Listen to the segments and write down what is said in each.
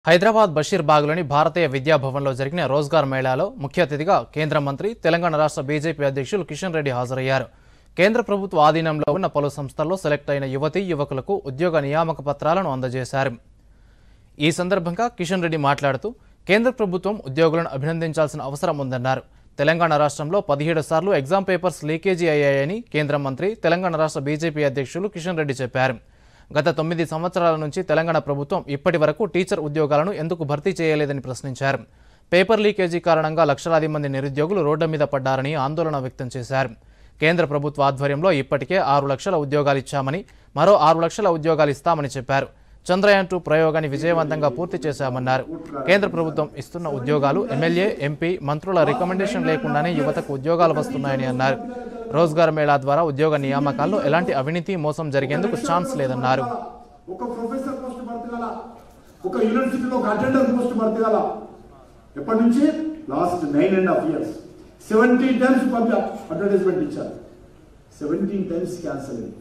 హైదరాబాద్ బషీర్బాగ్లోని భారతీయ విద్యాభవన్లో జరిగిన రోజ్గార్ మేళాలో ముఖ్య అతిథిగా కేంద్ర మంత్రి తెలంగాణ రాష్ట్ర బీజేపీ అధ్యక్షులు కిషన్ రెడ్డి హాజరయ్యారు కేంద్ర ప్రభుత్వ ఆధీనంలో ఉన్న పలు సంస్థల్లో సెలెక్ట్ అయిన యువతీ యువకులకు ఉద్యోగ నియామక పత్రాలను అందజేశారు ఈ సందర్భంగా కిషన్ రెడ్డి మాట్లాడుతూ కేంద్ర ప్రభుత్వం ఉద్యోగులను అభినందించాల్సిన అవసరం ఉందన్నారు తెలంగాణ రాష్ట్రంలో పదిహేడు సార్లు ఎగ్జామ్ పేపర్స్ లీకేజీ అయ్యాయని కేంద్ర మంత్రి తెలంగాణ రాష్ట్ర బీజేపీ అధ్యక్షులు కిషన్ రెడ్డి చెప్పారు గత తొమ్మిది సంవత్సరాల నుంచి తెలంగాణ ప్రభుత్వం ఇప్పటి వరకు టీచర్ ఉద్యోగాలను ఎందుకు భర్తీ చేయలేదని ప్రశ్నించారు పేపర్ లీకేజీ కారణంగా లక్షలాది మంది నిరుద్యోగులు రోడ్ల మీద పడ్డారని ఆందోళన వ్యక్తం చేశారు కేంద్ర ప్రభుత్వ ఆధ్వర్యంలో ఇప్పటికే ఆరు లక్షల ఉద్యోగాలు ఇచ్చామని మరో ఆరు లక్షల ఉద్యోగాలు ఇస్తామని చెప్పారు చంద్రయాన్ టూ ప్రయోగాన్ని విజయవంతంగా పూర్తి చేశామన్నారు కేంద్ర ప్రభుత్వం ఇస్తున్న ఉద్యోగాలు ఎమ్మెల్యే ఎంపీ మంత్రుల రికమెండేషన్ లేకుండానే యువతకు ఉద్యోగాలు వస్తున్నాయని అన్నారు రోజ్గార్ మేళా ద్వారా ఉద్యోగ నియామకాల్లో ఎలాంటి అవినీతి మోసం జరిగేందుకు ఛాన్స్ లేదన్నారు ఒక ప్రొఫెసర్ పోస్ట్ భర్తీ గల ఒక యూనివర్సిటీలో ఒక అటెండర్ పోస్ట్ భర్తీ గల ఎప్పటి నుంచి last nine and half years seventeen times పంపి అడ్వర్టైజ్మెంట్ ఇచ్చారు సెవెంటీన్ టైమ్స్ క్యాన్సల్ అయింది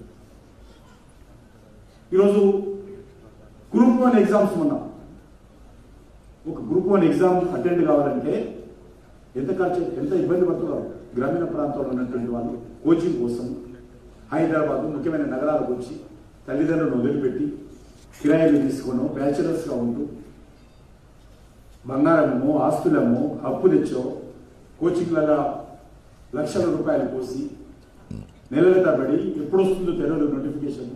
ఈరోజు గ్రూప్ వన్ ఎగ్జామ్స్ ఉన్నాం ఒక గ్రూప్ వన్ ఎగ్జామ్ అటెండ్ కావాలంటే ఎంత ఖర్చు ఎంత ఇబ్బంది పడుతున్నారు గ్రామీణ ప్రాంతాల్లో ఉన్నటువంటి వాళ్ళు కోచింగ్ కోసం హైదరాబాద్ ముఖ్యమైన నగరాలకు వచ్చి తల్లిదండ్రులను వదిలిపెట్టి కిరాయిలు తీసుకోను బ్యాచులర్స్గా ఉంటూ బంగారమో ఆస్తులమో అప్పు తెచ్చో కోచింగ్లలో లక్షల రూపాయలు పోసి నెలల తరబడి ఎప్పుడు వస్తుందో తెలియదు నోటిఫికేషన్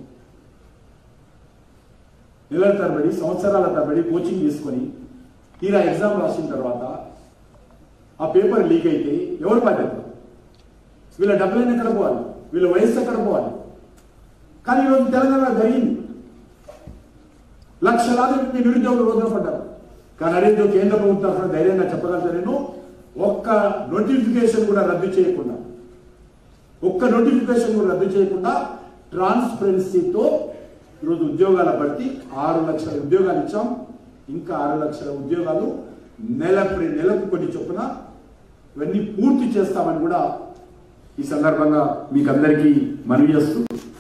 నెలల తరబడి సంవత్సరాల తరబడి కోచింగ్ తీసుకొని తీరా ఎగ్జామ్ రాసిన తర్వాత ఆ పేపర్ లీక్ అయితే ఎవరు బాధ్యత వీళ్ళ డబ్బులైనా ఎక్కడ పోవాలి వీళ్ళ వయస్సు ఎక్కడ పోవాలి కానీ ఈరోజు తెలంగాణ జరిగింది లక్షలాది మంది నిరుద్యోగులు రోజున పడ్డారు కానీ అదేదో కేంద్ర ప్రభుత్వం తరఫున ధైర్యంగా చెప్పగలుగుతా నేను ఒక్క నోటిఫికేషన్ కూడా రద్దు చేయకుండా ఒక్క నోటిఫికేషన్ కూడా రద్దు చేయకుండా ట్రాన్స్పరెన్సీతో ఈరోజు ఉద్యోగాల భర్తీ ఆరు లక్షల ఉద్యోగాలు ఇచ్చాం ఇంకా ఆరు లక్షల ఉద్యోగాలు నెల నెలకు కొన్ని చొప్పున ఇవన్నీ పూర్తి చేస్తామని కూడా ఈ సందర్భంగా మీకు అందరికీ మనవి చేస్తూ